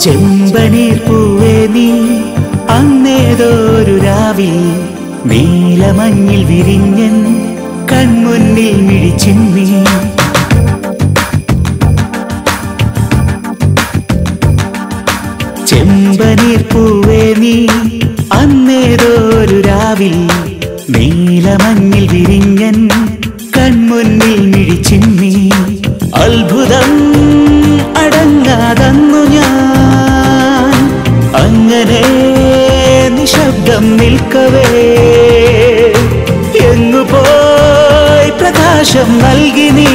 ചെമ്പനീർ പൂവേ നീ അന്നേതോരു രാവിൽ നീലമഞ്ഞിൽ വിരിഞ്ഞൻ കൺമുന്നിൽ മിഴിച്ചിന്നി ചെമ്പനീർ പൂവേ നീ അന്നേതോരു രാവിൽ നീലമഞ്ഞിൽ വിരിഞ്ഞൻ കൺമുന്നിൽ മിഴിച്ചിന്നി അത്ഭുതം അടങ്ങാതന്നു ഞാൻ അങ്ങനെ നിശബ്ദം നിൽക്കവേ എങ്ങു പോയി പ്രകാശം നൽകി നീ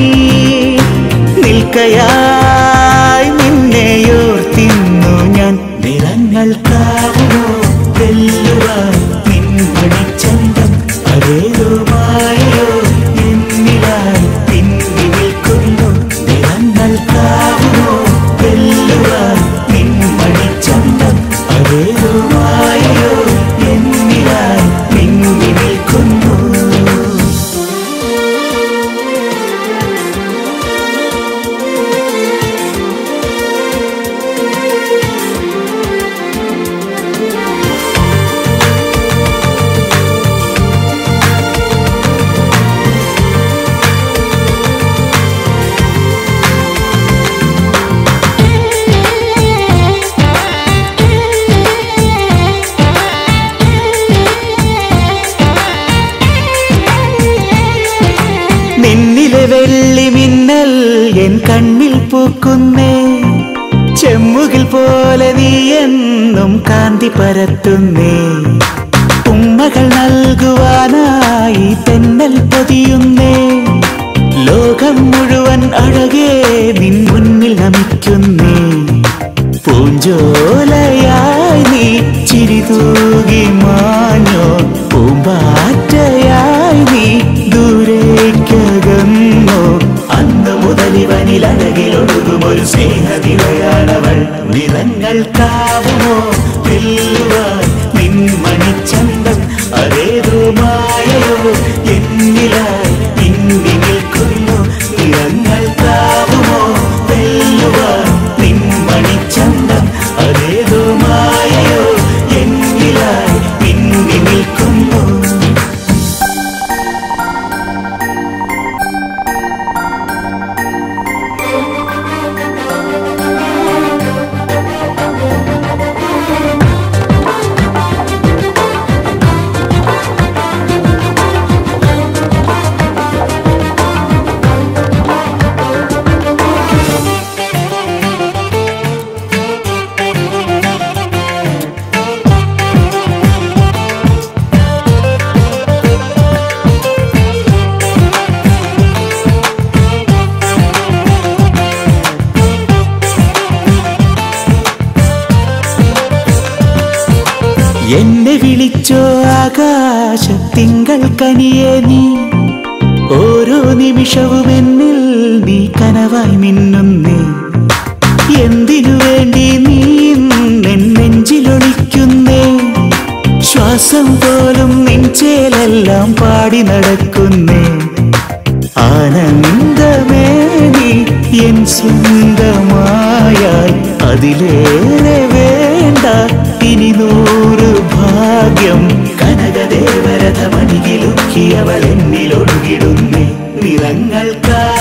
നിൽക്കയായി നിന്നെയോർത്തിന്നു ഞാൻ നിറങ്ങൾക്കാവുമോ വെല്ലുവാൻ നിൻമണിച്ചന്തം അതേതുമായോ എന്നിലായി പിന്നി നിൽക്കുന്നു നിറങ്ങൾക്കാവുമോ വെല്ലുവാൻ നിൻമണിച്ചന്തം അതേതുമായോ എന്നിലായി പിന്നി നിൽക്കുന്നു നിന്നിലെ വെള്ളി മിന്നൽ എൻ കണ്ണിൽ പൂക്കുന്നേ ചെമ്മുകിൽ പോലെ നീ എന്നും കാന്തി പരത്തുന്നേ ഉമ്മകൾ നൽകുവാനായി തെന്നൽ പൊതിയുന്നേ ലോകം മുഴുവൻ അഴകേ നിൻ മുന്നിൽ നമിക്കുന്നേ പൂഞ്ചോലയായി നീ ചിരിതൂകി മാഞ്ഞോ പൂമ്പാറ്റയായി നീ ദൂരേക്കകന്നോ അന്ന് മുതൽ ഇവനിൽ അഴകിലൊഴുകും ഒരു സ്നേഹതിളയാണവൾ നിറങ്ങൾക്കാവുമോ വെല്ലുവാൻ നിൻ മണിച്ചന്തം അതേതോ മായയോ എന്നിലായി പിന്നി നിൽക്കുന്നു നിറങ്ങൾക്കാവുമോ വെല്ലുവാൻ നിൻ മണിച്ചന്തം അതേതോ മായയോ എന്നിലായി പിന്നി നിൽക്കുന്നു എന്നെ വിളിച്ചോ ആകാശത്തിങ്കൾ കനിയേ നീ ഓരോ നിമിഷവും എന്നിൽ നീ കനവായി മിന്നുന്നേ എന്തിനു വേണ്ടി നീ എൻ നെഞ്ചിലൊളിക്കുന്നേ ശ്വാസം പോലും നെഞ്ചേലെല്ലാം പാടി നടക്കുന്നേ ആനന്ദമേ നീ എൻ സ്വന്തമായാൽ അതിലേറെ വേണ്ട ഇനി നൂറ് ഭാഗ്യം കനകദേവരഥമണികിലുക്കിയവൾ എന്നിലൊഴുകിടുന്നേ നിറങ്ങൾക്കാ